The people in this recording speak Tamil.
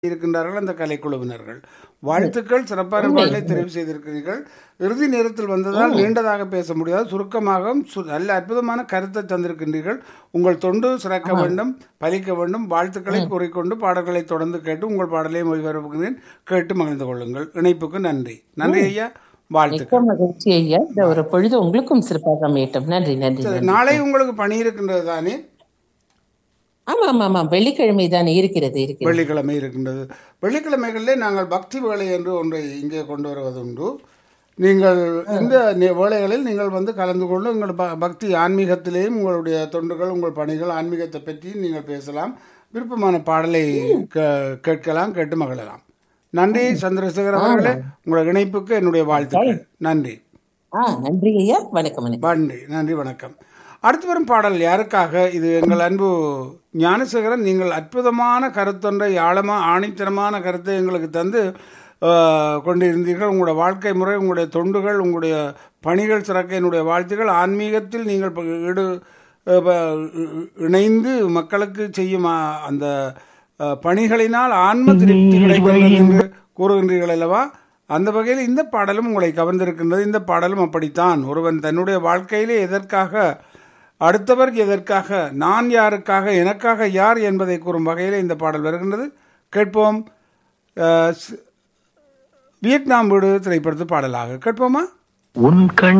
இருக்கின்றார்கள் அந்த கலைக்குழுவினர்கள் வாழ்த்துக்கள் சிறப்பான பாடலை தெரிவு செய்திருக்கிறீர்கள் இறுதி நேரத்தில் வந்ததால் நீண்டதாக பேச முடியாது சுருக்கமாக சு- நல்ல அற்புதமான கருத்தை தந்திருக்கின்றீர்கள் உங்கள் தொண்டு சிறக்க வேண்டும் பலிக்க வேண்டும் வாழ்த்துக்களை கூறிக்கொண்டு பாடல்களை தொடர்ந்து கேட்டு உங்கள் பாடலையும் ஒளிபரப்புகிறேன் கேட்டு மகிழ்ந்து கொள்ளுங்கள் இணைப்புக்கு நன்றி நன்றி ஐயா வாழ்த்துக்கள் மிக்க மகிழ்ச்சி ஐயா இந்த ஒரு பொழுது உங்களுக்கும் சிறப்பாக அமையட்டும் நன்றி நன்றி நன்றி. நாளை உங்களுக்கு பணி இருக்கின்றது தானே ஆமா ஆமா ஆமா வெள்ளிக்கிழமை தானே இருக்கிறது இருக்கிறது வெள்ளிக்கிழமை இருக்கின்றது வெள்ளிக்கிழமைகளிலே நாங்கள் பக்தி வேலை என்று ஒன்றை இங்கே கொண்டு வருவதுண்டு நீங்கள் இந்த நி- வேளைகளில் நீங்கள் வந்து கலந்து கொண்டு உங்கள் ப- பக்தி ஆன்மீகத்திலேயும் உங்களுடைய தொண்டுகள் உங்கள் பணிகள் ஆன்மீகத்தை பற்றி நீங்கள் பேசலாம் விருப்பமான பாடலை கே- கேட்கலாம் கேட்டு மகிழலாம் நன்றி சந்திரசேகர் அவர்களே உங்கள் இணைப்புக்கு என்னுடைய வாழ்த்துக்கள் நன்றி ஆ நன்றி ஐயா வணக்கம் வணக்கம் நன்றி நன்றி வணக்கம் அடுத்து வரும் பாடல் யாருக்காக இது எங்கள் அன்பு ஞானசேகரன் நீங்கள் அற்புதமான கருத்தொன்றை ஆழமா ஆணித்தரமான கருத்தை எங்களுக்கு தந்து ஆஹ், கொண்டிருந்தீர்கள் உங்களுடைய வாழ்க்கை முறை உங்களுடைய தொண்டுகள் உங்களுடைய பணிகள் சிறக்க என்னுடைய வாழ்த்துக்கள் ஆன்மீகத்தில் நீங்கள் ப- ஈடு அஹ், ப- இ- இணைந்து மக்களுக்கு செய்யும் ஆ, அந்த அஹ், பணிகளினால் ஆன்ம திருப்தி கிடைக்கின்றது என்று கூறுகின்றீர்கள் அல்லவா அந்த வகையில் இந்த பாடலும் உங்களை கவர்ந்திருக்கின்றது இந்த பாடலும் அப்படித்தான் ஒருவன் தன்னுடைய வாழ்க்கையிலே எதற்காக அடுத்தவர் எதற்காக நான் யாருக்காக எனக்காக யார் என்பதை கூறும் வகையில் இந்த பாடல் வருகின்றது கேட்போம் அஹ், ஸ்- வியட்நாம் வீடு திரைப்படத்து பாடலாக கேட்போமா உன் கண்